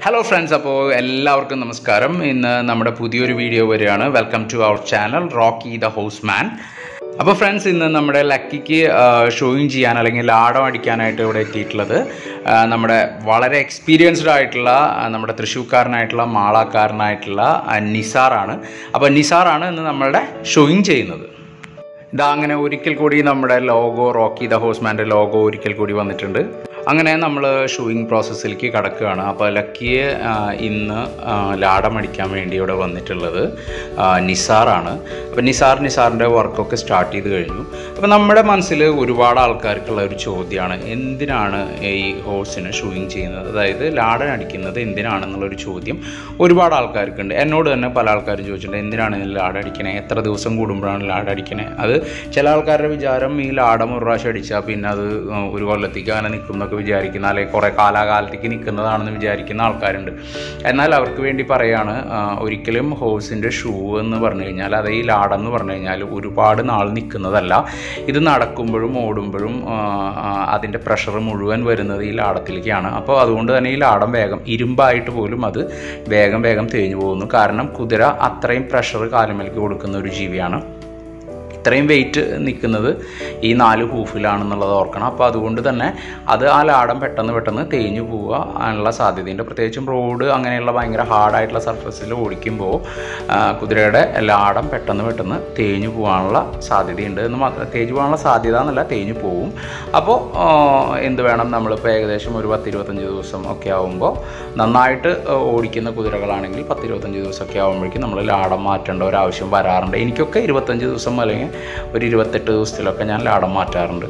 hello friends അപ്പോൾ എല്ലാവർക്കും നമസ്കാരം ഇന്ന് നമ്മുടെ പുതിയൊരു വീഡിയോ വരികയാണ് welcome to our channel Rocky the house man അപ്പോൾ ഫ്രണ്ട്സ് ഇന്ന് നമ്മുടെ ലക്കിക്ക് ഷോയിങ് ചെയ്യാൻ അല്ലെങ്കിൽ ലാടം അടിക്കാനായിട്ട് ഇവിടെ എത്തിയിട്ടുള്ളത് ആ, നമ്മുടെ വളരെ എക്സ്പീരിയൻസ്ഡ് ആയിട്ടുള്ള ആ, നമ്മുടെ തൃശ്ശൂർക്കാരനായിട്ടുള്ള മാളാക്കാരനായിട്ടുള്ള ആ, നിസാറാണ് അപ്പോൾ നിസാറാണ് ഇന്ന് നമ്മളുടെ ഷോയിങ് ചെയ്യുന്നത് ഇതാ അങ്ങനെ ഒരിക്കൽ കൂടി നമ്മുടെ ലോഗോ റോക്കി ദ ഹോസ്മാൻ്റെ ലോഗോ ഒരിക്കൽ കൂടി വന്നിട്ടുണ്ട് അങ്ങനെ നമ്മൾ ഷൂയിങ് പ്രോസസ്സിലേക്ക് കടക്കുകയാണ് അപ്പോൾ ലക്കിയെ ആ, ഇന്ന് ആ, ലാടമടിക്കാൻ വേണ്ടി ഇവിടെ വന്നിട്ടുള്ളത് ആ, നിസാറാണ് അപ്പോൾ നിസാർ നിസാറിൻ്റെ വർക്കൊക്കെ സ്റ്റാർട്ട് ചെയ്ത് കഴിഞ്ഞു അപ്പോൾ നമ്മുടെ മനസ്സിൽ ഒരുപാട് ആൾക്കാർക്കുള്ള ഒരു ചോദ്യമാണ് എന്തിനാണ് ഈ ഹോഴ്സിന് ഷൂയിങ് ചെയ്യുന്നത് അതായത് ലാടൻ അടിക്കുന്നത് എന്തിനാണെന്നുള്ളൊരു ചോദ്യം ഒരുപാട് ആൾക്കാർക്കുണ്ട് എന്നോട് തന്നെ പല ആൾക്കാരും ചോദിച്ചിട്ടുണ്ട് എന്തിനാണ് ഈ ലാട അടിക്കണേ എത്ര ദിവസം കൂടുമ്പോഴാണ് ലാട അടിക്കണേ അത് ചില ആൾക്കാരുടെ വിചാരം ഈ ലാടം ഒരു പ്രാവശ്യം അടിച്ചാൽ പിന്നെ അത് ഒരു കൊല്ലത്തേക്ക് അങ്ങനെ നിൽക്കും എന്നൊക്കെ വിചാരിക്കുന്ന അല്ലെങ്കിൽ കുറേ കാലാകാലത്തേക്ക് നിൽക്കുന്നതാണെന്ന് വിചാരിക്കുന്ന ആൾക്കാരുണ്ട് എന്നാൽ അവർക്ക് വേണ്ടി പറയാണ് ആ, ഒരിക്കലും ഹോഴ്സിൻ്റെ ഷൂ എന്ന് പറഞ്ഞു കഴിഞ്ഞാൽ അത് ഈ ലാടം എന്ന് പറഞ്ഞു കഴിഞ്ഞാൽ ഒരുപാട് നാൾ നിൽക്കുന്നതല്ല ഇത് നടക്കുമ്പോഴും ഓടുമ്പോഴും ആ, ആ, അതിൻ്റെ പ്രഷർ മുഴുവൻ വരുന്നത് ഈ ലാടത്തിലേക്കാണ് അപ്പോൾ അതുകൊണ്ട് തന്നെ ഈ ലാടം വേഗം ഇരുമ്പായിട്ട് പോലും അത് വേഗം വേഗം തേഞ്ഞു പോകുന്നു കാരണം കുതിര അത്രയും പ്രഷർ കാലുമേലേക്ക് കൊടുക്കുന്ന ഒരു ജീവിയാണ് ഇത്രയും വെയിറ്റ് നിൽക്കുന്നത് ഈ നാല് ഹൂഫിലാണെന്നുള്ളത് ഓർക്കണം അപ്പോൾ അതുകൊണ്ട് തന്നെ അത് ആ ലാടം പെട്ടെന്ന് പെട്ടെന്ന് തേഞ്ഞു പോവുക അതിനുള്ള സാധ്യതയുണ്ട് പ്രത്യേകിച്ചും റോഡ് അങ്ങനെയുള്ള ഭയങ്കര ഹാർഡായിട്ടുള്ള സർഫസിൽ ഓടിക്കുമ്പോൾ ആ, കുതിരയുടെ ലാടം പെട്ടെന്ന് പെട്ടെന്ന് തേഞ്ഞു പോകാനുള്ള സാധ്യതയുണ്ട് എന്ന് മാത്രം തേഞ്ഞു പോകാനുള്ള സാധ്യത എന്നല്ല തേഞ്ഞു പോവും അപ്പോൾ ആ, എന്ത് വേണം നമ്മളിപ്പോൾ ഏകദേശം ഒരു പത്തിരുപത്തഞ്ച് ദിവസം ഒക്കെ ആകുമ്പോൾ നന്നായിട്ട് ആ, ഓടിക്കുന്ന കുതിരകളാണെങ്കിൽ പത്തിരുപത്തഞ്ച് ദിവസമൊക്കെ ആകുമ്പോഴേക്കും നമ്മൾ ലാടം മാറ്റേണ്ട ഒരു ആവശ്യം വരാറുണ്ട് എനിക്കൊക്കെ ഇരുപത്തഞ്ച് ദിവസം അല്ലെങ്കിൽ ഒരു ഇരുപത്തെട്ട് ദിവസത്തിലൊക്കെ ഞാൻ ലാടം മാറ്റാറുണ്ട്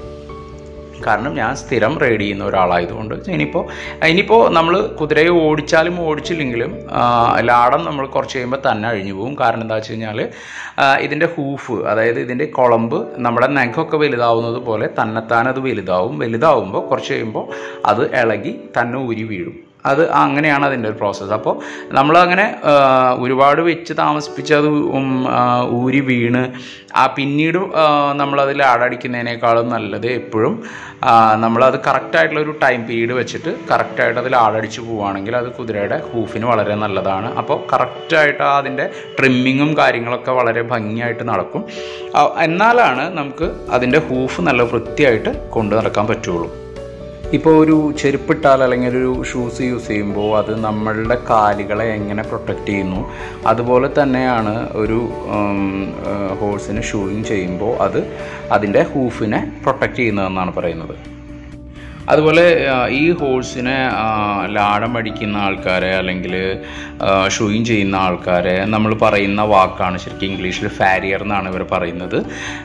കാരണം ഞാൻ സ്ഥിരം റൈഡ് ചെയ്യുന്ന ഒരാളായതുകൊണ്ട് ഇനിയിപ്പോൾ ഇനിയിപ്പോൾ നമ്മൾ കുതിരയെ ഓടിച്ചാലും ഓടിച്ചില്ലെങ്കിലും ആ, ലാടം നമ്മൾ കുറച്ച് കഴിയുമ്പോൾ തന്നെ അഴിഞ്ഞു പോകും കാരണം എന്താ വെച്ച് കഴിഞ്ഞാൽ ഇതിൻ്റെ ഹൂഫ് അതായത് ഇതിൻ്റെ കുളമ്പ് നമ്മുടെ നഖമൊക്കെ വലുതാവുന്നത് പോലെ തന്നെത്താൻ അത് വലുതാവും വലുതാവുമ്പോൾ കുറച്ച് കഴിയുമ്പോൾ അത് ഇളകി തന്നെ ഊരി വീഴും അത് അങ്ങനെയാണ് അതിൻ്റെ ഒരു പ്രോസസ്സ് അപ്പോൾ നമ്മളങ്ങനെ ആ, ഒരുപാട് വെച്ച് താമസിപ്പിച്ച് അത് ഉം, ആ, ഊരി വീണ് ആ പിന്നീട് ആ, നമ്മളതിൽ ആടടിക്കുന്നതിനേക്കാളും നല്ലത് എപ്പോഴും ആ, നമ്മളത് കറക്റ്റായിട്ടുള്ള ഒരു ടൈം പീരീഡ് വെച്ചിട്ട് കറക്റ്റായിട്ട് അതിൽ ആടടിച്ച് പോവുകയാണെങ്കിൽ അത് കുതിരയുടെ ഹൂഫിന് വളരെ നല്ലതാണ് അപ്പോൾ കറക്റ്റായിട്ട് അതിൻ്റെ ട്രിമ്മിങ്ങും കാര്യങ്ങളൊക്കെ വളരെ ഭംഗിയായിട്ട് നടക്കും ആ, എന്നാലാണ് നമുക്ക് അതിൻ്റെ ഹൂഫ് നല്ല വൃത്തിയായിട്ട് കൊണ്ടു നടക്കാൻ പറ്റുള്ളൂ ഇപ്പോൾ ഒരു ചെരുപ്പിട്ടാൽ അല്ലെങ്കിൽ ഒരു ഷൂസ് യൂസ് ചെയ്യുമ്പോൾ അത് നമ്മളുടെ കാലുകളെ എങ്ങനെ പ്രൊട്ടക്റ്റ് ചെയ്യുന്നു അതുപോലെ തന്നെയാണ് ഒരു ഹോഴ്സിന് ഷൂയിങ് ചെയ്യുമ്പോൾ അത് അതിൻ്റെ ഹൂഫിനെ പ്രൊട്ടക്റ്റ് ചെയ്യുന്നതെന്നാണ് പറയുന്നത് അതുപോലെ ആ, ഈ ഹോഴ്സിനെ ആ, ലാടം അടിക്കുന്ന ആൾക്കാരെ അല്ലെങ്കിൽ ഷൂയിങ് ചെയ്യുന്ന ആൾക്കാരെ നമ്മൾ പറയുന്ന വാക്കാണ് ശരിക്കും ഇംഗ്ലീഷിൽ ഫാരിയർ എന്നാണ് ഇവർ പറയുന്നത്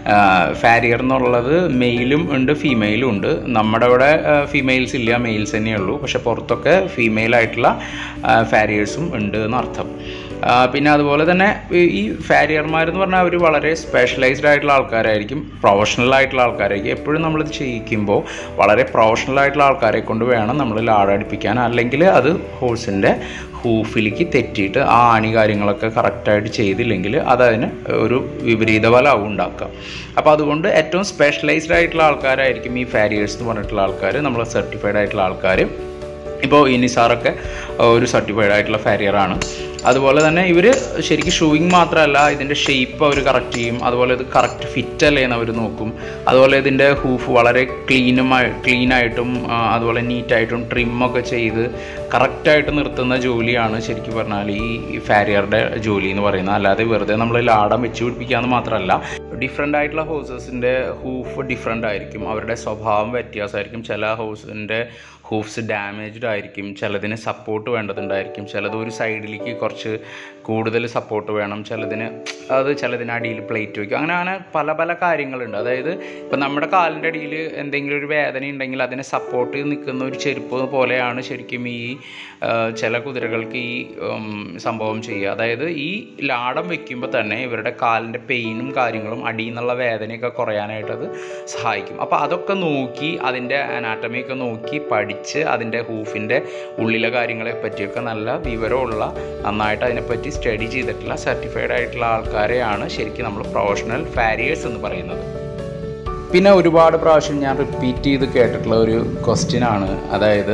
ഫാരിയർ എന്നുള്ളത് മെയിലും ഉണ്ട് ഫീമെയിലും ഉണ്ട് നമ്മുടെ ഇവിടെ ഫീമെയിൽസ് ഇല്ല മെയിൽസ് തന്നെയുള്ളൂ പക്ഷെ പുറത്തൊക്കെ ഫീമെയിൽ ആയിട്ടുള്ള ഫാരിയേഴ്സും ഉണ്ട് എന്നർത്ഥം ആ, പിന്നെ അതുപോലെ തന്നെ ഈ- ഈ ഫാരിയർമാരെന്ന് പറഞ്ഞാൽ അവർ വളരെ സ്പെഷ്യലൈസ്ഡ് ആയിട്ടുള്ള ആൾക്കാരായിരിക്കും പ്രൊഫഷണൽ ആയിട്ടുള്ള ആൾക്കാരായിരിക്കും എപ്പോഴും നമ്മളിത് ചെയ്യിക്കുമ്പോൾ വളരെ പ്രൊഫഷണൽ ആയിട്ടുള്ള ആൾക്കാരെ കൊണ്ട് വേണം നമ്മൾ ലാടടിപ്പിക്കാൻ അല്ലെങ്കിൽ അത് ഹോഴ്സിൻ്റെ ഹൂഫിലേക്ക് തെറ്റിയിട്ട് ആ ആണി കാര്യങ്ങളൊക്കെ കറക്റ്റായിട്ട് ചെയ്തില്ലെങ്കിൽ അതതിന് ഒരു വിപരീത ഫലമാവും ഉണ്ടാക്കുക അപ്പോൾ അതുകൊണ്ട് ഏറ്റവും സ്പെഷ്യലൈസ്ഡ് ആയിട്ടുള്ള ആൾക്കാരായിരിക്കും ഈ ഫാരിയേഴ്സ് എന്ന് പറഞ്ഞിട്ടുള്ള ആൾക്കാർ നമ്മൾ സർട്ടിഫൈഡ് ആയിട്ടുള്ള ആൾക്കാർ ഇപ്പോൾ ഈ നിസാറൊക്കെ ഒരു സർട്ടിഫൈഡ് ആയിട്ടുള്ള ഫാരിയറാണ് അതുപോലെ തന്നെ ഇവർ ശരിക്കും ഷൂയിങ് മാത്രമല്ല ഇതിൻ്റെ ഷേപ്പ് അവർ കറക്റ്റ് ചെയ്യും അതുപോലെ ഇത് കറക്റ്റ് ഫിറ്റ് അല്ലേ എന്ന് അവർ നോക്കും അതുപോലെ ഇതിൻ്റെ ഹൂഫ് വളരെ ക്ലീനുമായി ക്ലീനായിട്ടും അതുപോലെ നീറ്റായിട്ടും ട്രിമ്മൊക്കെ ചെയ്ത് കറക്റ്റായിട്ട് നിർത്തുന്ന ജോലിയാണ് ശരിക്കും പറഞ്ഞാൽ ഈ ഫാരിയറുടെ ജോലി എന്ന് പറയുന്നത് അല്ലാതെ വെറുതെ നമ്മൾ ലാടം വെച്ച് പിടിപ്പിക്കാമെന്ന് മാത്രമല്ല ഡിഫറെൻ്റ് ആയിട്ടുള്ള ഹൗസസിൻ്റെ ഹൂഫ് ഡിഫറെൻ്റ് ആയിരിക്കും അവരുടെ സ്വഭാവം വ്യത്യാസമായിരിക്കും ചില ഹൗസിൻ്റെ ഹൂഫ്സ് ഡാമേജ്ഡ് ആയിരിക്കും ചിലതിന് സപ്പോർട്ട് വേണ്ടതുണ്ടായിരിക്കും ചിലത് ഒരു സൈഡിലേക്ക് കുറച്ച് കൂടുതൽ സപ്പോർട്ട് വേണം ചിലതിന് അത് ചിലതിന് അടിയിൽ പ്ലേറ്റ് വയ്ക്കും അങ്ങനെ അങ്ങനെ പല പല കാര്യങ്ങളുണ്ട് അതായത് ഇപ്പം നമ്മുടെ കാലിൻ്റെ അടിയിൽ എന്തെങ്കിലും ഒരു വേദന ഉണ്ടെങ്കിൽ അതിനെ സപ്പോർട്ട് ചെയ്ത് നിൽക്കുന്ന ഒരു ചെരുപ്പ് പോലെയാണ് ശരിക്കും ഈ ആ, ചില കുതിരകൾക്ക് ഈ ഉം, സംഭവം ചെയ്യുക അതായത് ഈ ലാടം വെക്കുമ്പോൾ തന്നെ ഇവരുടെ കാലിൻ്റെ പെയിനും കാര്യങ്ങളും അടിയിൽ നിന്നുള്ള വേദനയൊക്കെ കുറയാനായിട്ട് അത് സഹായിക്കും അപ്പോൾ അതൊക്കെ നോക്കി അതിൻ്റെ അനാറ്റമിയൊക്കെ നോക്കി പഠിച്ച് അതിൻ്റെ ഹൂഫിൻ്റെ ഉള്ളിലെ കാര്യങ്ങളെ പറ്റിയൊക്കെ നല്ല വിവരമുള്ള നന്നായിട്ട് അതിനെപ്പറ്റി സ്റ്റഡി ചെയ്തിട്ടുള്ള സർട്ടിഫൈഡ് ആയിട്ടുള്ള ആൾക്കാരെയാണ് ശരിക്കും നമ്മൾ പ്രൊഫഷണൽ ഫാരിയേഴ്സ് എന്ന് പറയുന്നത് പിന്നെ ഒരുപാട് പ്രാവശ്യം ഞാൻ റിപ്പീറ്റ് ചെയ്ത് കേട്ടിട്ടുള്ള ഒരു ക്വസ്റ്റ്യൻ ആണ് അതായത്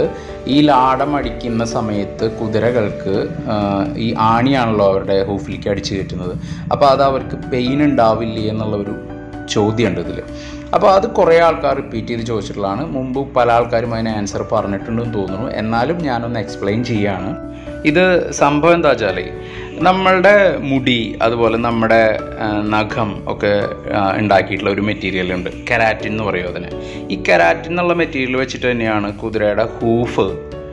ഈ ലാടം അടിക്കുന്ന സമയത്ത് കുതിരകൾക്ക് ആ, ഈ ആണിയാണല്ലോ അവരുടെ ഹൂഫിലേക്ക് അടിച്ചു കയറ്റുന്നത് അപ്പോൾ അത് അവർക്ക് പെയിൻ ഉണ്ടാവില്ലേ എന്നുള്ള ഒരു ചോദ്യമുണ്ട് ഇതിൽ അപ്പോൾ അത് കുറേ ആൾക്കാർ റിപ്പീറ്റ് ചെയ്ത് ചോദിച്ചിട്ടുള്ളതാണ് മുമ്പ് പല ആൾക്കാരും അതിന് ആൻസർ പറഞ്ഞിട്ടുണ്ടെന്ന് തോന്നുന്നു എന്നാലും ഞാനൊന്ന് എക്സ്പ്ലെയിൻ ചെയ്യാണ് ഇത് സംഭവം എന്താ വെച്ചാൽ നമ്മളുടെ മുടി അതുപോലെ നമ്മുടെ ആ, നഖം ഒക്കെ ആ, ഉണ്ടാക്കിയിട്ടുള്ള ഒരു മെറ്റീരിയൽ ഉണ്ട് കെരാറ്റിൻ എന്ന് പറയും അതിന് ഈ കെരാറ്റിൻ എന്നുള്ള മെറ്റീരിയൽ വെച്ചിട്ട് തന്നെയാണ് കുതിരയുടെ ഹൂഫ്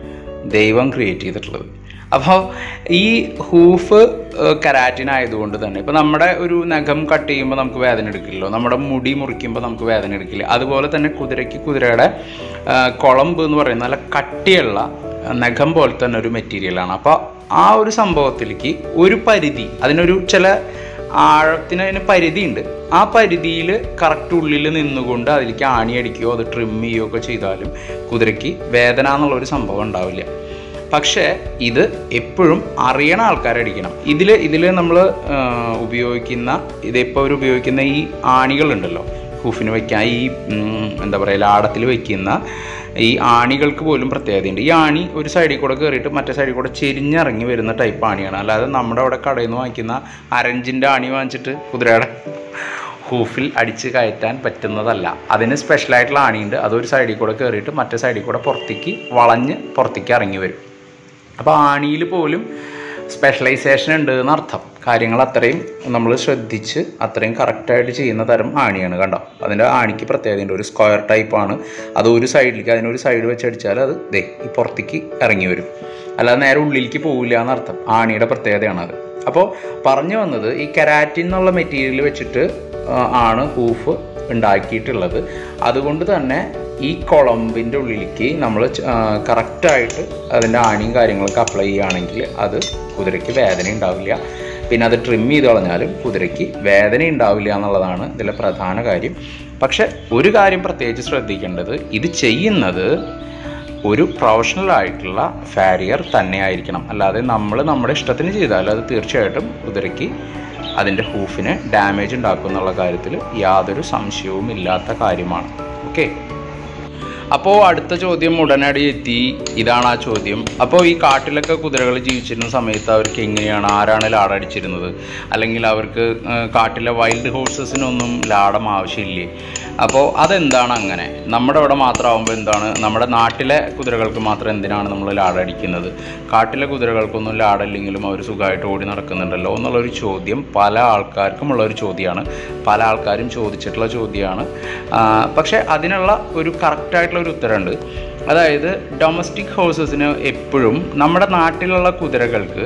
ദൈവം ക്രിയേറ്റ് ചെയ്തിട്ടുള്ളത് അപ്പോൾ ഈ ഹൂഫ് കരാറ്റിൻ ആയതുകൊണ്ട് തന്നെ ഇപ്പോൾ നമ്മുടെ ഒരു നഖം കട്ട് ചെയ്യുമ്പോൾ നമുക്ക് വേദന എടുക്കില്ലല്ലോ നമ്മുടെ മുടി മുറിക്കുമ്പോൾ നമുക്ക് വേദന എടുക്കില്ല അതുപോലെ തന്നെ കുതിരയ്ക്ക് കുതിരയുടെ ആ, കുളമ്പ് എന്ന് പറയുന്ന നല്ല കട്ടിയുള്ള നഖം പോലെ തന്നെ ഒരു മെറ്റീരിയലാണ് അപ്പോൾ ആ ഒരു സംഭവത്തിലേക്ക് ഒരു പരിധി അതിനൊരു ചില ആഴത്തിന് അതിന് പരിധിയുണ്ട് ആ പരിധിയിൽ കറക്റ്റ് ഉള്ളിൽ നിന്നുകൊണ്ട് അതിലേക്ക് ആണി അടിക്കുകയോ അത് ട്രിം ചെയ്യുകയോ ഒക്കെ ചെയ്താലും കുതിരയ്ക്ക് വേദന എന്നുള്ള ഒരു സംഭവം ഉണ്ടാവില്ല പക്ഷേ ഇത് എപ്പോഴും അറിയണ ആൾക്കാരടിക്കണം ഇതിൽ ഇതിൽ നമ്മൾ ഉപയോഗിക്കുന്ന ഇതിപ്പോൾ അവർ ഉപയോഗിക്കുന്ന ഈ ആണികളുണ്ടല്ലോ ഹൂഫിന് വയ്ക്കാൻ ഈ ഉം, എന്താ പറയുക ലാടത്തിൽ വയ്ക്കുന്ന ഈ ആണികൾക്ക് പോലും പ്രത്യേകതയുണ്ട് ഈ ആണി ഒരു സൈഡിൽ കൂടെ കയറിയിട്ട് മറ്റേ സൈഡിൽ കൂടെ ചെരിഞ്ഞിറങ്ങി വരുന്ന ടൈപ്പ് ആണിയാണ് അല്ലാതെ നമ്മുടെ അവിടെ കടയിൽ നിന്ന് വാങ്ങിക്കുന്ന അരഞ്ചിൻ്റെ ആണി വാങ്ങിച്ചിട്ട് കുതിരയുടെ ഹൂഫിൽ അടിച്ച് കയറ്റാൻ പറ്റുന്നതല്ല അതിന് സ്പെഷ്യലായിട്ടുള്ള ആണിയുണ്ട് അതൊരു സൈഡിൽ കൂടെ കയറിയിട്ട് മറ്റേ സൈഡിൽ കൂടെ പുറത്തേക്ക് വളഞ്ഞ് പുറത്തേക്ക് ഇറങ്ങി വരും അപ്പോൾ ആണിയിൽ പോലും സ്പെഷ്യലൈസേഷൻ ഉണ്ട് എന്നർത്ഥം കാര്യങ്ങൾ അത്രയും നമ്മൾ ശ്രദ്ധിച്ച് അത്രയും കറക്റ്റായിട്ട് ചെയ്യുന്ന തരം ആണിയാണ് കണ്ടോ അതിൻ്റെ ആണിക്ക് പ്രത്യേകതയുണ്ട് ഒരു സ്ക്വയർ ടൈപ്പാണ് അത് ഒരു സൈഡിലേക്ക് അതിനൊരു സൈഡ് വെച്ച് അടിച്ചാൽ അത് ദേ ഈ പുറത്തേക്ക് ഇറങ്ങി വരും അല്ലാതെ നേരെ ഉള്ളിലേക്ക് പോവില്ല എന്നർത്ഥം ആണിയുടെ പ്രത്യേകതയാണത് അപ്പോൾ പറഞ്ഞു വന്നത് ഈ കെരാറ്റിൻ എന്നുള്ള മെറ്റീരിയൽ വെച്ചിട്ട് ആ, ആണ് ഹൂഫ് ഉണ്ടാക്കിയിട്ടുള്ളത് അതുകൊണ്ട് തന്നെ ഈ കുളമ്പിൻ്റെ ഉള്ളിലേക്ക് നമ്മൾ കറക്റ്റായിട്ട് അതിൻ്റെ ആണിയും കാര്യങ്ങളൊക്കെ അപ്ലൈ ചെയ്യുകയാണെങ്കിൽ അത് കുതിരയ്ക്ക് വേദന ഉണ്ടാവില്ല പിന്നെ അത് ട്രിം ചെയ്ത് കളഞ്ഞാലും കുതിരയ്ക്ക് വേദന ഉണ്ടാവില്ല എന്നുള്ളതാണ് ഇതിലെ പ്രധാന കാര്യം പക്ഷെ ഒരു കാര്യം പ്രത്യേകിച്ച് ശ്രദ്ധിക്കേണ്ടത് ഇത് ചെയ്യുന്നത് ഒരു പ്രൊഫഷണൽ ആയിട്ടുള്ള ഫാരിയർ തന്നെ ആയിരിക്കണം അല്ലാതെ നമ്മൾ നമ്മുടെ ഇഷ്ടത്തിന് ചെയ്താൽ അത് തീർച്ചയായിട്ടും കുതിരയ്ക്ക് അതിൻ്റെ ഹൂഫിന് ഡാമേജ് ഉണ്ടാക്കും എന്നുള്ള കാര്യത്തിൽ യാതൊരു സംശയവും ഇല്ലാത്ത കാര്യമാണ് ഓക്കെ അപ്പോൾ അടുത്ത ചോദ്യം ഉടനടി എത്തി ഇതാണ് ആ ചോദ്യം അപ്പോൾ ഈ കാട്ടിലൊക്കെ കുതിരകൾ ജീവിച്ചിരുന്ന സമയത്ത് അവർക്ക് എങ്ങനെയാണ് ആരാണ് ലാടടിച്ചിരുന്നത് അല്ലെങ്കിൽ അവർക്ക് ആ, കാട്ടിലെ വൈൽഡ് ഹോഴ്സസിനൊന്നും ലാടം ആവശ്യമില്ലേ അപ്പോൾ അതെന്താണ് അങ്ങനെ നമ്മുടെ ഇവിടെ മാത്രമാകുമ്പോൾ എന്താണ് നമ്മുടെ നാട്ടിലെ കുതിരകൾക്ക് മാത്രം എന്തിനാണ് നമ്മൾ ലാടടിക്കുന്നത് കാട്ടിലെ കുതിരകൾക്കൊന്നും ലാടല്ലെങ്കിലും അവർ സുഖമായിട്ട് ഓടി നടക്കുന്നുണ്ടല്ലോ എന്നുള്ളൊരു ചോദ്യം പല ആൾക്കാർക്കും ഉള്ള ഒരു ചോദ്യമാണ് പല ആൾക്കാരും ചോദിച്ചിട്ടുള്ള ചോദ്യമാണ് ആ, പക്ഷേ അതിനുള്ള ഒരു കറക്റ്റായിട്ടുള്ള ഒരു ഉത്തരമുണ്ട് അതായത് ഡൊമസ്റ്റിക് ഹോഴ്സസിന് എപ്പോഴും നമ്മുടെ നാട്ടിലുള്ള കുതിരകൾക്ക്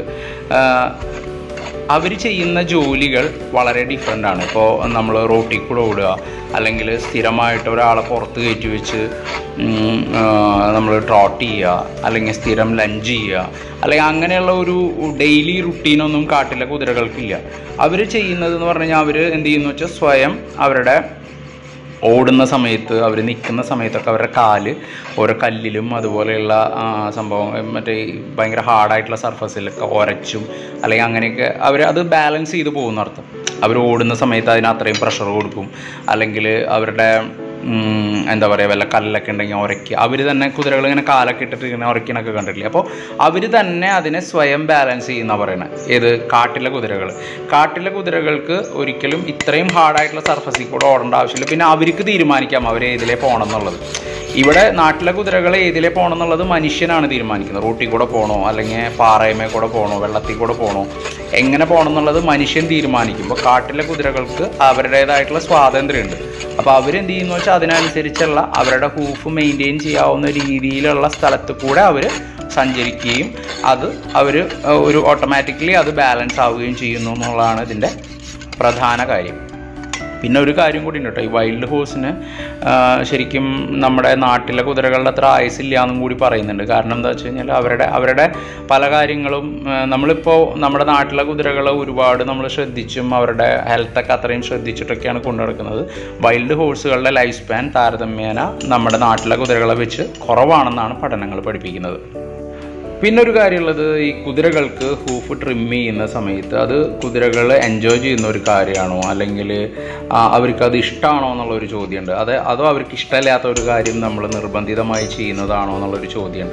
അവർ ചെയ്യുന്ന ജോലികൾ വളരെ ഡിഫറെൻ്റ് ആണ് ഇപ്പോൾ നമ്മൾ റോട്ടിൽ കൂടെ ഓടുക അല്ലെങ്കിൽ സ്ഥിരമായിട്ട് ഒരാളെ പുറത്ത് കയറ്റി വെച്ച് നമ്മൾ ട്രോട്ട് ചെയ്യുക അല്ലെങ്കിൽ സ്ഥിരം ലഞ്ച് ചെയ്യുക അല്ലെങ്കിൽ അങ്ങനെയുള്ള ഒരു ഡെയിലി റുട്ടീനൊന്നും കാട്ടിലെ കുതിരകൾക്കില്ല അവർ ചെയ്യുന്നത് എന്ന് പറഞ്ഞു കഴിഞ്ഞാൽ അവർ എന്ത് ചെയ്യുന്നു വെച്ചാൽ സ്വയം അവരുടെ ഓടുന്ന സമയത്ത് അവർ നിൽക്കുന്ന സമയത്തൊക്കെ അവരുടെ കാല് ഓരോ കല്ലിലും അതുപോലെയുള്ള ആ, സംഭവം ഏ, മറ്റേ ഈ ഭയങ്കര ഹാർഡായിട്ടുള്ള സർഫസിലൊക്കെ ഉരച്ചും അല്ലെങ്കിൽ അങ്ങനെയൊക്കെ അവർ അത് ബാലൻസ് ചെയ്ത് പോകുന്ന അർത്ഥം അവർ ഓടുന്ന സമയത്ത് അതിന് അത്രയും പ്രഷർ കൊടുക്കും അല്ലെങ്കിൽ അവരുടെ ഉം, എന്താ പറയുക വല്ല കല്ലൊക്കെ ഉണ്ടെങ്കിൽ ഉരയ്ക്കുക അവർ തന്നെ കുതിരകൾ ഇങ്ങനെ കാലൊക്കെ ഇട്ടിട്ട് ഇങ്ങനെ ഉരയ്ക്കണൊക്കെ കണ്ടിട്ടില്ലേ അപ്പോൾ അവർ തന്നെ അതിനെ സ്വയം ബാലൻസ് ചെയ്യുന്ന പറയണത് ഏത് കാട്ടിലെ കുതിരകൾ കാട്ടിലെ കുതിരകൾക്ക് ഒരിക്കലും ഇത്രയും ഹാർഡായിട്ടുള്ള സർഫസിൽ കൂടെ ഓടേണ്ട ആവശ്യമില്ല പിന്നെ അവർക്ക് തീരുമാനിക്കാം അവർ ഏതിലേ പോകണം എന്നുള്ളത് ഇവിടെ നാട്ടിലെ കുതിരകൾ ഏതിലേ പോകണം എന്നുള്ളത് മനുഷ്യനാണ് തീരുമാനിക്കുന്നത് റൂട്ടിൽ കൂടെ പോകണോ അല്ലെങ്കിൽ പാറയമേ കൂടെ പോകണോ വെള്ളത്തിൽ കൂടെ പോകണോ എങ്ങനെ പോകണം എന്നുള്ളത് മനുഷ്യൻ തീരുമാനിക്കുമ്പോൾ കാട്ടിലെ കുതിരകൾക്ക് അവരുടേതായിട്ടുള്ള സ്വാതന്ത്ര്യമുണ്ട് അപ്പോൾ അവരെന്ത് ചെയ്യുന്നു വെച്ചാൽ അതിനനുസരിച്ചുള്ള അവരുടെ ഹൂഫ് മെയിൻറ്റെയിൻ ചെയ്യാവുന്ന രീതിയിലുള്ള സ്ഥലത്ത് കൂടെ അവർ സഞ്ചരിക്കുകയും അത് അവർ ഒരു ഓട്ടോമാറ്റിക്കലി അത് ബാലൻസ് ആവുകയും ചെയ്യുന്നു എന്നുള്ളതാണ് ഇതിൻ്റെ പ്രധാന കാര്യം പിന്നെ ഒരു കാര്യം കൂടി ഉണ്ട് കേട്ടോ ഈ വൈൽഡ് ഹോഴ്സിന് ശരിക്കും നമ്മുടെ നാട്ടിലെ കുതിരകളുടെ അത്ര ആയുസില്ല എന്നും കൂടി പറയുന്നുണ്ട് കാരണം എന്താ വെച്ച് കഴിഞ്ഞാൽ അവരുടെ അവരുടെ പല കാര്യങ്ങളും ആ, നമ്മളിപ്പോൾ നമ്മുടെ നാട്ടിലെ കുതിരകളെ ഒരുപാട് നമ്മൾ ശ്രദ്ധിച്ചും അവരുടെ ഹെൽത്തൊക്കെ അത്രയും ശ്രദ്ധിച്ചിട്ടൊക്കെയാണ് കൊണ്ടു നടക്കുന്നത് വൈൽഡ് ഹോഴ്സുകളുടെ ലൈഫ് സ്പാൻ താരതമ്യേന നമ്മുടെ നാട്ടിലെ കുതിരകളെ വെച്ച് കുറവാണെന്നാണ് പഠനങ്ങൾ പഠിപ്പിക്കുന്നത് പിന്നെ ഒരു കാര്യമുള്ളത് ഈ കുതിരകൾക്ക് ഹൂഫ് ട്രിം ചെയ്യുന്ന സമയത്ത് അത് കുതിരകൾ എൻജോയ് ചെയ്യുന്ന ഒരു കാര്യമാണോ അല്ലെങ്കിൽ അവർക്ക് അത് ഇഷ്ടമാണോ എന്നുള്ളൊരു ചോദ്യമുണ്ട് അത് അതോ അവർക്ക് ഇഷ്ടമില്ലാത്ത ഒരു കാര്യം നമ്മൾ നിർബന്ധിതമായി ചെയ്യുന്നതാണോ എന്നുള്ളൊരു ചോദ്യമുണ്ട്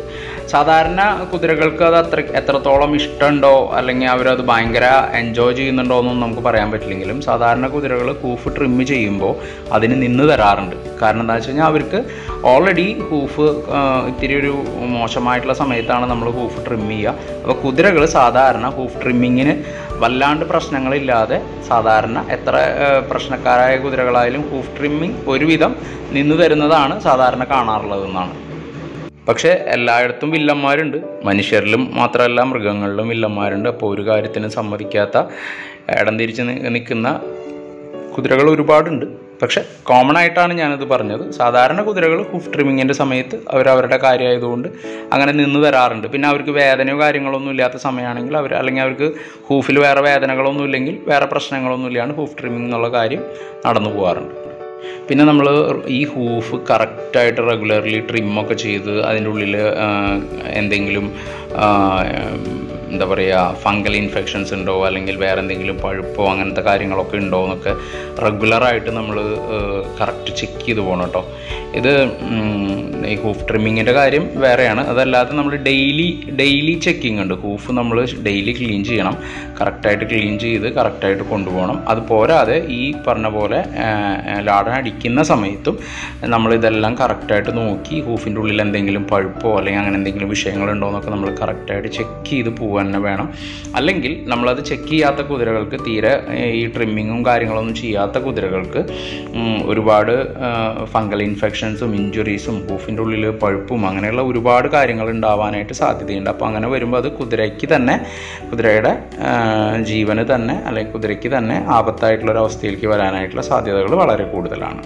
സാധാരണ കുതിരകൾക്ക് അത് അത്ര എത്രത്തോളം ഇഷ്ടമുണ്ടോ അല്ലെങ്കിൽ അവരത് ഭയങ്കര എൻജോയ് ചെയ്യുന്നുണ്ടോ എന്നൊന്നും നമുക്ക് പറയാൻ പറ്റില്ലെങ്കിലും സാധാരണ കുതിരകൾ ഹൂഫ് ട്രിം ചെയ്യുമ്പോൾ അതിന് നിന്ന് തരാറുണ്ട് കാരണം എന്താ വെച്ച് കഴിഞ്ഞാൽ അവർക്ക് ഓൾറെഡി ഹൂഫ് ഇത്തിരി ഒരു മോശമായിട്ടുള്ള സമയത്താണ് നമ്മൾ ഹൂഫ് ട്രിം ചെയ്യുക അപ്പോൾ കുതിരകൾ സാധാരണ ഹൂഫ് ട്രിമ്മിങ്ങിന് വല്ലാണ്ട് പ്രശ്നങ്ങളില്ലാതെ സാധാരണ എത്ര ആ, പ്രശ്നക്കാരായ കുതിരകളായാലും ഹൂഫ് ട്രിമ്മിങ് ഒരുവിധം നിന്നു തരുന്നതാണ് സാധാരണ കാണാറുള്ളതെന്നാണ് പക്ഷേ എല്ലായിടത്തും വില്ലന്മാരുണ്ട് മനുഷ്യരിലും മാത്രമല്ല മൃഗങ്ങളിലും വില്ലന്മാരുണ്ട് അപ്പോൾ ഒരു കാര്യത്തിനും സമ്മതിക്കാത്ത ഇടം തിരിച്ച് നി- നിൽക്കുന്ന കുതിരകൾ ഒരുപാടുണ്ട് പക്ഷെ കോമൺ ആയിട്ടാണ് ഞാനത് പറഞ്ഞത് സാധാരണ കുതിരകൾ ഹൂഫ് ട്രിമ്മിങ്ങിൻ്റെ സമയത്ത് അവർ അവരുടെ കാര്യമായതുകൊണ്ട് അങ്ങനെ നിന്ന് തരാറുണ്ട് പിന്നെ അവർക്ക് വേദനയോ കാര്യങ്ങളൊന്നും ഇല്ലാത്ത സമയമാണെങ്കിൽ അവർ അല്ലെങ്കിൽ അവർക്ക് ഹൂഫിൽ വേറെ വേദനകളൊന്നും ഇല്ലെങ്കിൽ വേറെ പ്രശ്നങ്ങളൊന്നും ഇല്ലാണ്ട് ഹൂഫ് ട്രിമ്മിങ് എന്നുള്ള കാര്യം നടന്നു പോകാറുണ്ട് പിന്നെ നമ്മൾ ഈ ഹൂഫ് കറക്റ്റായിട്ട് റെഗുലർലി ട്രിമ്മൊക്കെ ചെയ്ത് അതിൻ്റെ ഉള്ളിൽ എന്തെങ്കിലും ആ, എന്താ പറയുക ഫംഗൽ ഇൻഫെക്ഷൻസ് ഉണ്ടോ അല്ലെങ്കിൽ വേറെ എന്തെങ്കിലും പഴുപ്പോ അങ്ങനത്തെ കാര്യങ്ങളൊക്കെ ഉണ്ടോ എന്നൊക്കെ റെഗുലറായിട്ട് നമ്മൾ കറക്റ്റ് ചെക്ക് ചെയ്ത് പോകണം കേട്ടോ ഇത് ഉം, ഈ ഹൂഫ് ട്രിമ്മിങ്ങിൻ്റെ കാര്യം വേറെയാണ് അതല്ലാതെ നമ്മൾ ഡെയിലി ഡെയിലി ചെക്കിംഗ് ഉണ്ട് ഹൂഫ് നമ്മൾ ഡെയിലി ക്ലീൻ ചെയ്യണം കറക്റ്റായിട്ട് ക്ലീൻ ചെയ്ത് കറക്റ്റായിട്ട് കൊണ്ടുപോകണം അത് പോരാതെ ഈ പറഞ്ഞ പോലെ ആ, ആ, ലാടൻ അടിക്കുന്ന സമയത്തും നമ്മളിതെല്ലാം കറക്റ്റായിട്ട് നോക്കി ഹൂഫിൻ്റെ ഉള്ളിൽ എന്തെങ്കിലും പഴുപ്പോ അല്ലെങ്കിൽ അങ്ങനെ എന്തെങ്കിലും വിഷയങ്ങളുണ്ടോ എന്നൊക്കെ നമ്മൾ കറക്റ്റായിട്ട് ചെക്ക് ചെയ്ത് പോകാൻ തന്നെ വേണം അല്ലെങ്കിൽ നമ്മളത് ചെക്ക് ചെയ്യാത്ത കുതിരകൾക്ക് തീരെ ഏ, ഈ ട്രിമ്മിങ്ങും കാര്യങ്ങളൊന്നും ചെയ്യാത്ത കുതിരകൾക്ക് ഉം, ഒരുപാട് ഫംഗൽ ഇൻഫെക്ഷൻസും ഇഞ്ചുറീസും ഹൂഫിൻ്റെ ഉള്ളിൽ പഴുപ്പും അങ്ങനെയുള്ള ഒരുപാട് കാര്യങ്ങൾ ഉണ്ടാവാനായിട്ട് സാധ്യതയുണ്ട് അപ്പോൾ അങ്ങനെ വരുമ്പോൾ അത് കുതിരയ്ക്ക് തന്നെ കുതിരയുടെ ആ, ജീവന് തന്നെ അല്ലെങ്കിൽ കുതിരയ്ക്ക് തന്നെ ആപത്തായിട്ടുള്ള ഒരു അവസ്ഥയിലേക്ക് വരാനായിട്ടുള്ള സാധ്യതകൾ വളരെ കൂടുതലാണ്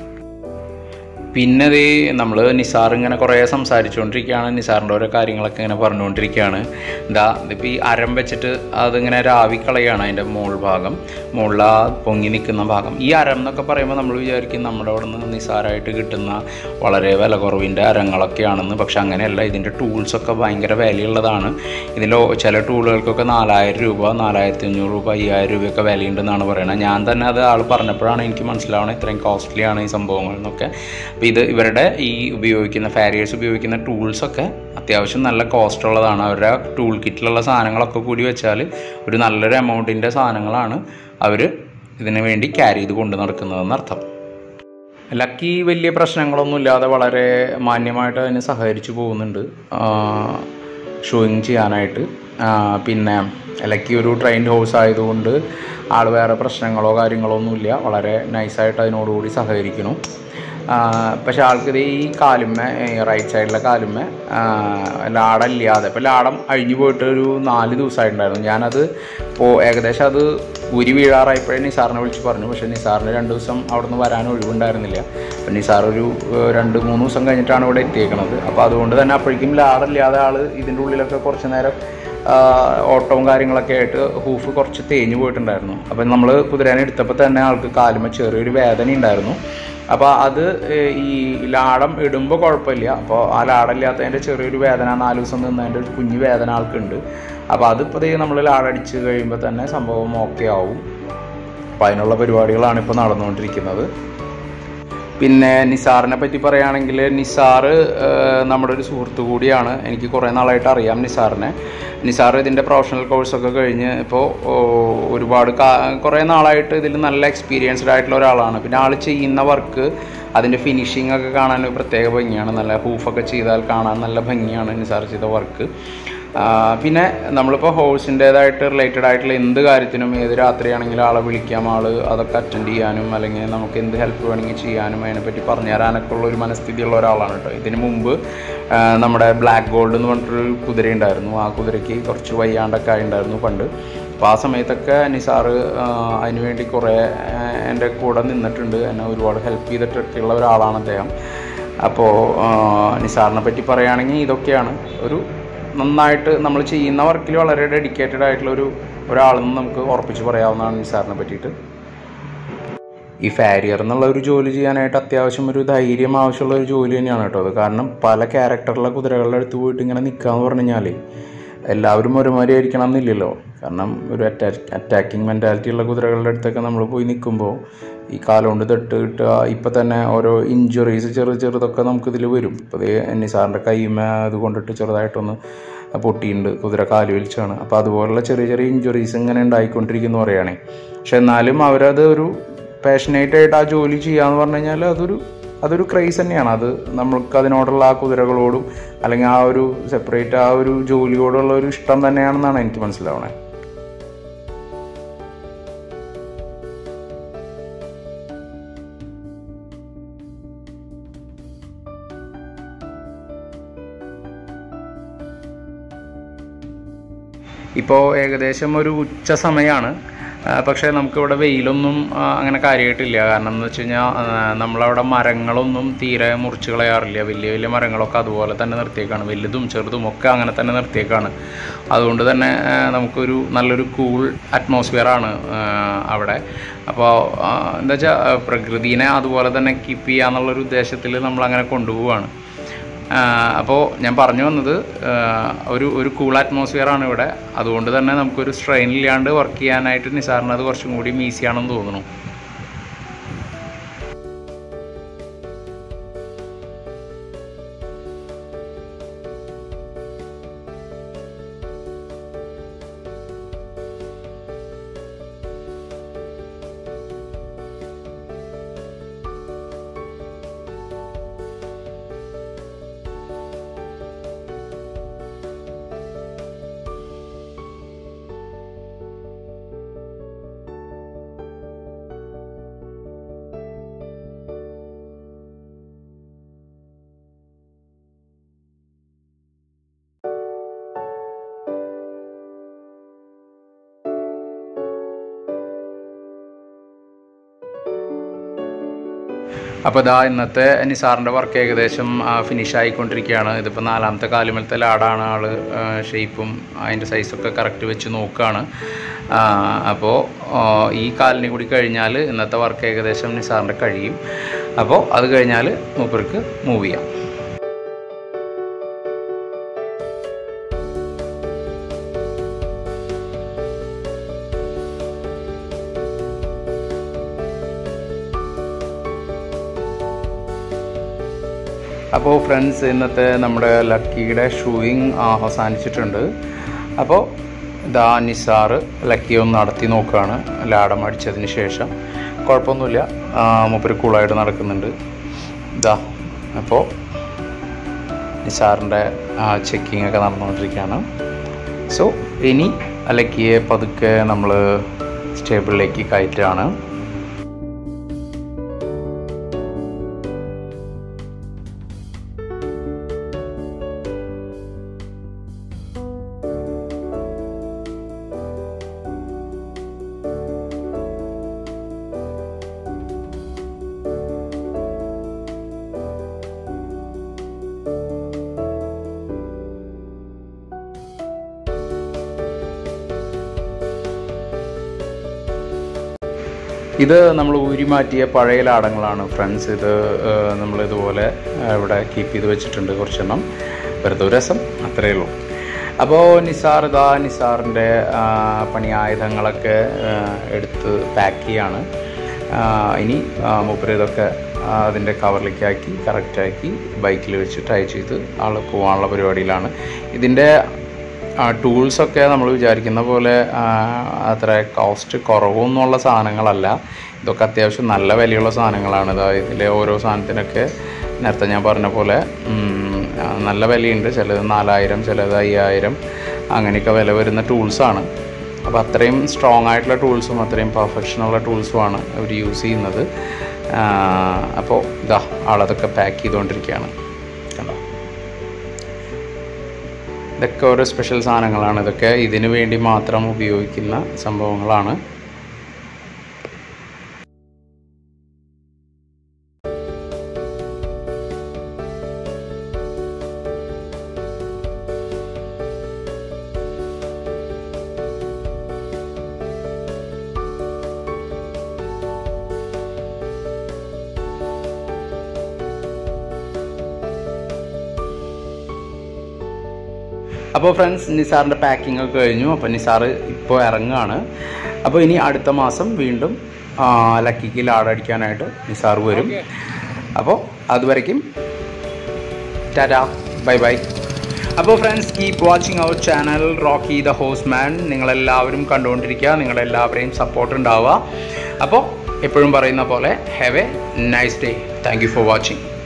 പിന്നെ ദേ നമ്മൾ നിസാർ ഇങ്ങനെ കുറേ സംസാരിച്ചുകൊണ്ടിരിക്കുകയാണ് നിസാറിൻ്റെ ഓരോ കാര്യങ്ങളൊക്കെ ഇങ്ങനെ പറഞ്ഞുകൊണ്ടിരിക്കുകയാണ് എന്താ ഇതിപ്പോൾ ഈ അരം വെച്ചിട്ട് അതിങ്ങനെ രാവി കളയാണ് അതിൻ്റെ മോൾ ഭാഗം മുകളിൽ ആ പൊങ്ങി നിൽക്കുന്ന ഭാഗം ഈ അരം എന്നൊക്കെ പറയുമ്പോൾ നമ്മൾ വിചാരിക്കും നമ്മുടെ അവിടെ നിന്ന് നിസാരമായിട്ട് കിട്ടുന്ന വളരെ വില കുറവിൻ്റെ അരങ്ങളൊക്കെയാണെന്ന് പക്ഷെ അങ്ങനെയല്ല ഇതിൻ്റെ ടൂൾസൊക്കെ ഭയങ്കര വിലയുള്ളതാണ് ഇതിൽ ചില ടൂളുകൾക്കൊക്കെ നാലായിരം രൂപ നാലായിരത്തി അഞ്ഞൂറ് രൂപ അയ്യായിരം രൂപയൊക്കെ വിലയുണ്ടെന്നാണ് പറയുന്നത് ഞാൻ തന്നെ അത് ആൾ പറഞ്ഞപ്പോഴാണ് എനിക്ക് മനസ്സിലാവണം ഇത്രയും കോസ്റ്റ്ലിയാണ് ഈ സംഭവങ്ങൾ എന്നൊക്കെ അപ്പോൾ ഇത് ഇവരുടെ ഈ ഉപയോഗിക്കുന്ന ഫാരിയേഴ്സ് ഉപയോഗിക്കുന്ന ടൂൾസൊക്കെ അത്യാവശ്യം നല്ല കോസ്റ്റ് ഉള്ളതാണ് അവരുടെ ടൂൾ കിറ്റിലുള്ള സാധനങ്ങളൊക്കെ കൂടി വെച്ചാൽ ഒരു നല്ലൊരു എമൗണ്ടിൻ്റെ സാധനങ്ങളാണ് അവർ ഇതിനു വേണ്ടി ക്യാരി ചെയ്ത് കൊണ്ട് നടക്കുന്നതെന്ന് അർത്ഥം ലക്കി വലിയ പ്രശ്നങ്ങളൊന്നും ഇല്ലാതെ വളരെ മാന്യമായിട്ട് അതിന് സഹകരിച്ചു പോകുന്നുണ്ട് ഷോയിങ് ചെയ്യാനായിട്ട് ആ, പിന്നെ ലക്കി ഒരു ട്രെയിൻഡ് ഹോഴ്സ് ആയതുകൊണ്ട് ആൾ വേറെ പ്രശ്നങ്ങളോ കാര്യങ്ങളോ ഒന്നുമില്ല വളരെ നൈസായിട്ട് അതിനോടുകൂടി സഹകരിക്കുന്നു ആ, പക്ഷെ ആൾക്കിത് ഈ കാലുമ്മ റൈറ്റ് സൈഡിലെ കാലുമ്മ ആ, ലാടല്ലാതെ ഇപ്പോൾ ലാടം അഴിഞ്ഞു പോയിട്ട് ഒരു നാല് ദിവസമായിട്ടുണ്ടായിരുന്നു ഞാനത് ഇപ്പോൾ ഏകദേശം അത് ഉരി വീഴാറായപ്പോഴേ നിസാറിനെ വിളിച്ച് പറഞ്ഞു പക്ഷേ നിസാറിന് രണ്ട് ദിവസം അവിടെ നിന്ന് വരാൻ ഒഴിവുണ്ടായിരുന്നില്ല അപ്പം നിസാർ ഒരു ഏഹ്, രണ്ട് മൂന്ന് ദിവസം കഴിഞ്ഞിട്ടാണ് ഇവിടെ എത്തിയേക്കണത് അപ്പോൾ അതുകൊണ്ട് തന്നെ അപ്പോഴേക്കും ലാടല്ലാതെ ആൾ ഇതിൻ്റെ ഉള്ളിലൊക്കെ കുറച്ച് നേരം ആ, ഓട്ടവും കാര്യങ്ങളൊക്കെ ആയിട്ട് ഹൂഫ് കുറച്ച് തേഞ്ഞു പോയിട്ടുണ്ടായിരുന്നു അപ്പം നമ്മൾ കുതിരേനെ എടുത്തപ്പോൾ തന്നെ ആൾക്ക് കാലുമ്മ ചെറിയൊരു വേദന ഉണ്ടായിരുന്നു അപ്പോൾ അത് ഏഹ്, ഈ ലാടം ഇടുമ്പോൾ കുഴപ്പമില്ല അപ്പോൾ ആ ലാടമില്ലാത്തതിൻ്റെ ചെറിയൊരു വേദന നാല് ദിവസം നിന്നതിൻ്റെ ഒരു കുഞ്ഞു വേദന ആൾക്കുണ്ട് അപ്പോൾ അതിപ്പോൾ ദേ നമ്മൾ ലാടടിച്ച് കഴിയുമ്പോൾ തന്നെ സംഭവം ഓക്കെ ആവും അപ്പോൾ അതിനുള്ള പരിപാടികളാണ് ഇപ്പോൾ നടന്നുകൊണ്ടിരിക്കുന്നത് പിന്നെ നിസാറിനെ പറ്റി പറയുകയാണെങ്കിൽ നിസാർ ഏഹ്, നമ്മുടെ ഒരു സുഹൃത്തു കൂടിയാണ് എനിക്ക് കുറേ നാളായിട്ട് അറിയാം നിസാറിനെ നിസാർ ഇതിൻ്റെ പ്രൊഫഷണൽ കോഴ്സൊക്കെ കഴിഞ്ഞ് ഇപ്പോൾ ഓ, ഒരുപാട് കാ കുറേ നാളായിട്ട് ഇതിൽ നല്ല എക്സ്പീരിയൻസ്ഡ് ആയിട്ടുള്ള ഒരാളാണ് പിന്നെ ആൾ ചെയ്യുന്ന വർക്ക് അതിൻ്റെ ഫിനിഷിംഗ് ഒക്കെ കാണാൻ ഒരു പ്രത്യേക ഭംഗിയാണ് നല്ല ഹൂഫൊക്കെ ചെയ്താൽ കാണാൻ നല്ല ഭംഗിയാണ് നിസാർ ചെയ്ത വർക്ക് ആ, പിന്നെ നമ്മളിപ്പോൾ ഹോഴ്സിൻ്റേതായിട്ട് റിലേറ്റഡ് ആയിട്ടുള്ള എന്ത് കാര്യത്തിനും ഏത് രാത്രിയാണെങ്കിലും ആളെ വിളിക്കാം ആൾ അതൊക്കെ അറ്റൻഡ് ചെയ്യാനും അല്ലെങ്കിൽ നമുക്ക് എന്ത് ഹെൽപ്പ് വേണമെങ്കിൽ ചെയ്യാനും അതിനെപ്പറ്റി പറഞ്ഞു തരാനൊക്കെ ഉള്ള ഒരു മനസ്ഥിതിയുള്ള ഒരാളാണ് കേട്ടോ ഇതിന് മുമ്പ് ആ, നമ്മുടെ ബ്ലാക്ക് ഗോൾഡ് എന്ന് പറഞ്ഞിട്ടൊരു കുതിര ഉണ്ടായിരുന്നു ആ കുതിരയ്ക്ക് കുറച്ച് വയ്യാണ്ടൊക്കെ ആയിട്ടുണ്ടായിരുന്നു പണ്ട് അപ്പോൾ ആ സമയത്തൊക്കെ നിസാറ് ആ, അതിന് വേണ്ടി കുറേ ആ, എൻ്റെ കൂടെ നിന്നിട്ടുണ്ട് എന്നെ ഒരുപാട് ഹെൽപ്പ് ചെയ്തിട്ടൊക്കെയുള്ള ഒരാളാണ് അദ്ദേഹം അപ്പോൾ നിസാറിനെ പറ്റി പറയുകയാണെങ്കിൽ ഇതൊക്കെയാണ് ഒരു നന്നായിട്ട് നമ്മൾ ചെയ്യുന്ന വർക്കിൽ വളരെ ഡെഡിക്കേറ്റഡ് ആയിട്ടുള്ള ഒരു ഒരാളെന്ന് നമുക്ക് ഉറപ്പിച്ച് പറയാവുന്നതാണ് നിസാറിനെ പറ്റിയിട്ട് ഈ ഫാരിയർ എന്നുള്ള ഒരു ജോലി ചെയ്യാനായിട്ട് അത്യാവശ്യം ഒരു ധൈര്യം ആവശ്യമുള്ള ഒരു ജോലി തന്നെയാണ് കേട്ടോ അത് കാരണം പല ക്യാരക്ടറുള്ള കുതിരകളുടെ അടുത്ത് പോയിട്ട് ഇങ്ങനെ നിൽക്കുക എന്ന് പറഞ്ഞു കഴിഞ്ഞാൽ എല്ലാവരും ഒരുമാതിരി ആയിരിക്കണം എന്നില്ലല്ലോ കാരണം ഒരു അറ്റാ അറ്റാക്കിംഗ് മെൻറ്റാലിറ്റി ഉള്ള കുതിരകളുടെ അടുത്തൊക്കെ നമ്മൾ പോയി നിൽക്കുമ്പോൾ ഈ കാലം കൊണ്ട് തൊട്ട് കിട്ടുക ഇപ്പം തന്നെ ഓരോ ഇഞ്ചുറീസ് ചെറു ചെറുതൊക്കെ നമുക്കിതിൽ വരും ഇപ്പോൾ ഇത് നിസാറിൻ്റെ കൈമ അത് കൊണ്ടിട്ട് ചെറുതായിട്ടൊന്ന് പൊട്ടിയിട്ടുണ്ട് കുതിര കാല് വലിച്ചാണ് അപ്പോൾ അതുപോലുള്ള ചെറിയ ചെറിയ ഇഞ്ചുറീസ് ഇങ്ങനെ ഉണ്ടായിക്കൊണ്ടിരിക്കുന്നു പറയുകയാണേ പക്ഷെ എന്നാലും അവരത് ഒരു പാഷനേറ്റ് ആയിട്ട് ആ ജോലി ചെയ്യാന്ന് പറഞ്ഞു കഴിഞ്ഞാൽ അതൊരു അതൊരു ക്രൈസ് തന്നെയാണ് അത് നമ്മൾക്ക് അതിനോടുള്ള ആ കുതിരകളോടും അല്ലെങ്കിൽ ആ ഒരു സെപ്പറേറ്റ് ആ ഒരു ജോലിയോടുള്ള ഒരു ഇഷ്ടം തന്നെയാണെന്നാണ് എനിക്ക് മനസ്സിലാവണേ ഇപ്പോൾ ഏകദേശം ഒരു ഉച്ച സമയമാണ് ആ, പക്ഷേ നമുക്കിവിടെ വെയിലൊന്നും ആ, അങ്ങനെ കാര്യമായിട്ടില്ല കാരണം എന്ന് വെച്ച് കഴിഞ്ഞാൽ ആ, നമ്മളവിടെ മരങ്ങളൊന്നും തീരെ മുറിച്ച് കളയാറില്ല വലിയ വലിയ മരങ്ങളൊക്കെ അതുപോലെ തന്നെ നിർത്തിയേക്കാണ് വലുതും ചെറുതും ഒക്കെ അങ്ങനെ തന്നെ നിർത്തിയേക്കാണ് അതുകൊണ്ട് തന്നെ ആ, നമുക്കൊരു നല്ലൊരു കൂൾ അറ്റ്മോസ്ഫിയറാണ് അവിടെ അപ്പോൾ എന്താ വെച്ചാൽ പ്രകൃതിനെ അതുപോലെ തന്നെ കീപ്പ് ചെയ്യുക എന്നുള്ളൊരു ഉദ്ദേശത്തിൽ നമ്മൾ അങ്ങനെ കൊണ്ടുപോവാണ് അപ്പോൾ ഞാൻ പറഞ്ഞു വന്നത് ആ, ഒരു ഒരു കൂൾ അറ്റ്മോസ്ഫിയർ ആണ് ഇവിടെ അതുകൊണ്ട് തന്നെ നമുക്കൊരു സ്ട്രെയിൻ ഇല്ലാണ്ട് വർക്ക് ചെയ്യാനായിട്ട് നിസാറിന് അത് കുറച്ചും കൂടി ഈസിയാണെന്ന് തോന്നുന്നു അപ്പോൾ ഇതാ ഇന്നത്തെ നിസാറിൻ്റെ വർക്ക് ഏകദേശം ഫിനിഷ് ആയിക്കൊണ്ടിരിക്കുകയാണ് ഇതിപ്പോൾ നാലാമത്തെ കാലുമലത്തെ ലാടാണ് ആൾ ഷേപ്പും അതിൻ്റെ സൈസൊക്കെ കറക്റ്റ് വെച്ച് നോക്കുകയാണ് അപ്പോൾ ഈ കാലിനെ കൂടി കഴിഞ്ഞാൽ ഇന്നത്തെ വർക്ക് ഏകദേശം നിസാറിൻ്റെ കഴിയും അപ്പോൾ അത് കഴിഞ്ഞാൽ മൂപ്പർക്ക് മൂവ് ചെയ്യാം അപ്പോൾ ഫ്രണ്ട്സ് ഇന്നത്തെ നമ്മുടെ ലക്കിയുടെ ഷൂയിങ് അവസാനിച്ചിട്ടുണ്ട് അപ്പോൾ ഇതാ നിസാറ് ലക്കി ഒന്ന് നടത്തി നോക്കുകയാണ് ലാടം അടിച്ചതിന് ശേഷം കുഴപ്പമൊന്നുമില്ല ആ, മൂപ്പര് കൂളായിട്ട് നടക്കുന്നുണ്ട് ഇതാ അപ്പോൾ നിസാറിൻ്റെ ചെക്കിംഗ് ഒക്കെ നടന്നുകൊണ്ടിരിക്കുകയാണ് സോ ഇനി ലക്കിയെ പതുക്കെ നമ്മൾ സ്റ്റേബിളിലേക്ക് കയറ്റുകയാണ് ഇത് നമ്മൾ ഊരി മാറ്റിയ പഴയ ലാടങ്ങളാണ് ഫ്രണ്ട്സ് ഇത് നമ്മൾ ഇതുപോലെ ആ, ഇവിടെ കീപ്പ് ചെയ്ത് വെച്ചിട്ടുണ്ട് കുറച്ചെണ്ണം വെറുതെ ഒരു രസം അത്രയേ ഉള്ളൂ അപ്പോൾ നിസാർ ഇതാ നിസാറിൻ്റെ ആ, പണി ആയുധങ്ങളൊക്കെ ആ, എടുത്ത് പാക്ക് ചെയ്യാണ് ആ, ഇനി ആ, മൂപ്പര് ഇതൊക്കെ ആ, അതിൻ്റെ കവറിലേക്ക് ആക്കി കറക്റ്റാക്കി ബൈക്കിൽ വെച്ച് ടൈ ചെയ്ത് ആൾ പോകാനുള്ള പരിപാടിയിലാണ് ഇതിൻ്റെ ടൂൾസൊക്കെ നമ്മൾ വിചാരിക്കുന്ന പോലെ ആ, അത്ര കോസ്റ്റ് കുറവൊന്നുമുള്ള സാധനങ്ങളല്ല ഇതൊക്കെ അത്യാവശ്യം നല്ല വിലയുള്ള സാധനങ്ങളാണ് ഇതാ ഇതിലെ ഓരോ സാധനത്തിനൊക്കെ നേരത്തെ ഞാൻ പറഞ്ഞ പോലെ ഉം, ആ, നല്ല വിലയുണ്ട് ചിലത് നാലായിരം ചിലത് അയ്യായിരം അങ്ങനെയൊക്കെ വില വരുന്ന ടൂൾസാണ് അപ്പോൾ അത്രയും സ്ട്രോങ് ആയിട്ടുള്ള ടൂൾസും അത്രയും പെർഫെക്ഷനുള്ള ടൂൾസുമാണ് അവർ യൂസ് ചെയ്യുന്നത് ആ, അപ്പോൾ ഇതാ ആളതൊക്കെ പാക്ക് ചെയ്തുകൊണ്ടിരിക്കുകയാണ് കണ്ടോ ഇതൊക്കെ ഓരോ സ്പെഷ്യൽ സാധനങ്ങളാണ് ഇതൊക്കെ ഇതിനു വേണ്ടി മാത്രം ഉപയോഗിക്കുന്ന സംഭവങ്ങളാണ് അപ്പോൾ ഫ്രണ്ട്സ് നിസാറിൻ്റെ പാക്കിംഗ് ഒക്കെ കഴിഞ്ഞു അപ്പോൾ നിസാർ ഇപ്പോൾ ഇറങ്ങുകയാണ് അപ്പോൾ ഇനി അടുത്ത മാസം വീണ്ടും ആ, ലക്കിക്ക് ലാടടിക്കാനായിട്ട് നിസാർ വരും അപ്പോൾ അതുവരയ്ക്കും ടാറ്റാ ബൈ ബൈ അപ്പോൾ friends keep watching our channel Rocky the horse man നിങ്ങളെല്ലാവരും കണ്ടുകൊണ്ടിരിക്കുക നിങ്ങളെല്ലാവരെയും സപ്പോർട്ട് ഉണ്ടാവുക അപ്പോൾ എപ്പോഴും പറയുന്ന പോലെ have a nice day thank you for watching